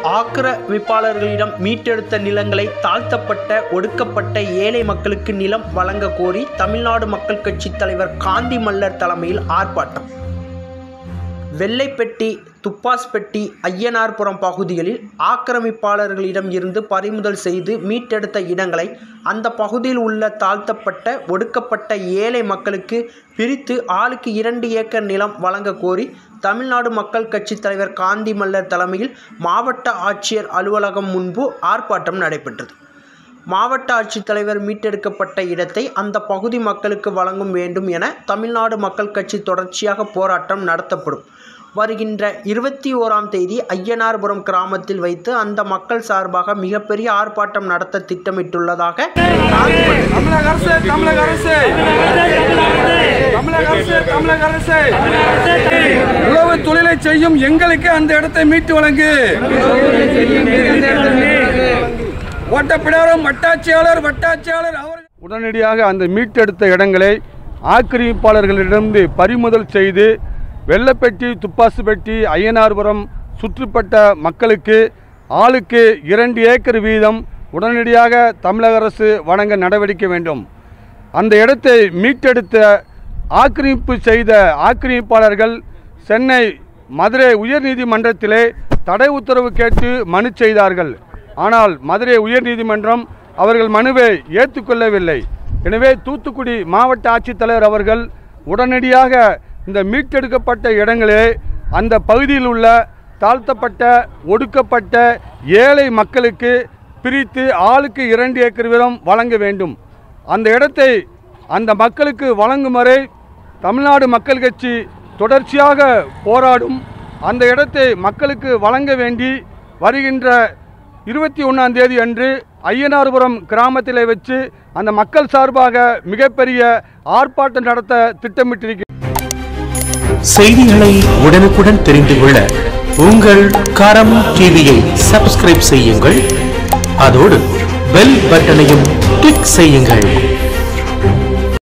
ஆக்கிரமிப்பாளர்களிடம் மீட்டெடுத்த நிலங்களை தாழ்த்தப்பட்ட ஒடுக்கப்பட்ட ஏழை மக்களுக்கு நிலம் வழங்க கோரி தமிழ்நாடு மக்கள் கட்சி தலைவர் காந்தி மல்லர் தலைமையில் ஆர்ப்பாட்டம் வெள்ளைப்பட்டி துப்பாஸ்பட்டி ஐயனார்புரம் பகுதிகளில் ஆக்கிரமிப்பாளர்களிடம் இருந்து பறிமுதல் செய்து மீட்டெடுத்த இடங்களை அந்த பகுதியில் உள்ள தாழ்த்தப்பட்ட ஒடுக்கப்பட்ட ஏழை மக்களுக்கு பிரித்து ஆளுக்கு இரண்டு ஏக்கர் நிலம் வழங்க கோரி தமிழ்நாடு மக்கள் கட்சி தலைவர் காந்தி மல்லர் தலைமையில் மாவட்ட ஆட்சியர் அலுவலகம் முன்பு ஆர்ப்பாட்டம் நடைபெற்றது மாவட்ட ஆட்சித்தலைவர் மீட்டெடுக்கப்பட்ட இடத்தை அந்த பகுதி மக்களுக்கு வழங்கும் வேண்டும் என தமிழ்நாடு மக்கள் கட்சி தொடர்ச்சியாக போராட்டம் நடத்தப்படும் வருகின்ற இருபத்தி ஓராம் தேதி ஐயனார்புரம் கிராமத்தில் வைத்து அந்த மக்கள் சார்பாக மிகப்பெரிய ஆர்ப்பாட்டம் நடத்த திட்டமிட்டுள்ளதாக காந்தி மல்லர் தமிழக அரசு தமிழக அரசு தமிழக அரசு தமிழக அரசு உழவு தொழிலை செய்யும் எங்களுக்கு அந்த இடத்தை மீட்டு வழங்கு ஓட்டப்பிடாரம் வட்டாட்சியாளர் வட்டாட்சியாளர் அவர் உடனடியாக அந்த மீட்டெடுத்த இடங்களை ஆக்கிரமிப்பாளர்களிடமிருந்து பறிமுதல் செய்து வெள்ளப்பட்டி துப்பாசுப்பட்டி ஐயனார்புரம் சுற்றுப்பட்ட மக்களுக்கு ஆளுக்கு இரண்டு ஏக்கர் வீதம் உடனடியாக தமிழக அரசு வழங்க நடவடிக்கை வேண்டும் அந்த இடத்தை மீட்டெடுத்த ஆக்கிரமிப்பு செய்த ஆக்கிரமிப்பாளர்கள் சென்னை மதுரை உயர்நீதிமன்றத்திலே தடை உத்தரவு கேட்டு மனு செய்தார்கள் ஆனால் மதுரை உயர்நீதிமன்றம் அவர்கள் மனுவை ஏற்றுக்கொள்ளவில்லை எனவே தூத்துக்குடி மாவட்ட ஆட்சித்தலைவர் அவர்கள் உடனடியாக இந்த மீட்டெடுக்கப்பட்ட இடங்களே அந்த பகுதியில் உள்ள தாழ்த்தப்பட்ட ஒடுக்கப்பட்ட ஏழை மக்களுக்கு பிரித்து ஆளுக்கு இரண்டு ஏக்கர் வீதம் வழங்க வேண்டும் அந்த இடத்தை அந்த மக்களுக்கு வழங்கும் வரை தமிழ்நாடு மக்கள் கட்சி தொடர்ச்சியாக போராடும் அந்த இடத்தை மக்களுக்கு வழங்க வேண்டி வருகின்ற இருபத்தி ஒன்றாம் தேதி அன்று ஐயனார்புரம் கிராமத்தில் வச்சு அந்த மக்கள் சார்பாக மிகப்பெரிய ஆர்ப்பாட்டம் நடத்த திட்டமிட்டிருக்கிறோம் செய்திகளை உடனுக்குடன் தெரிந்து கொள்ள உங்கள் கரம் டிவியை சப்ஸ்கிரைப் செய்யுங்கள் அதோடு பெல் பட்டனையும் கிளிக் செய்யுங்கள்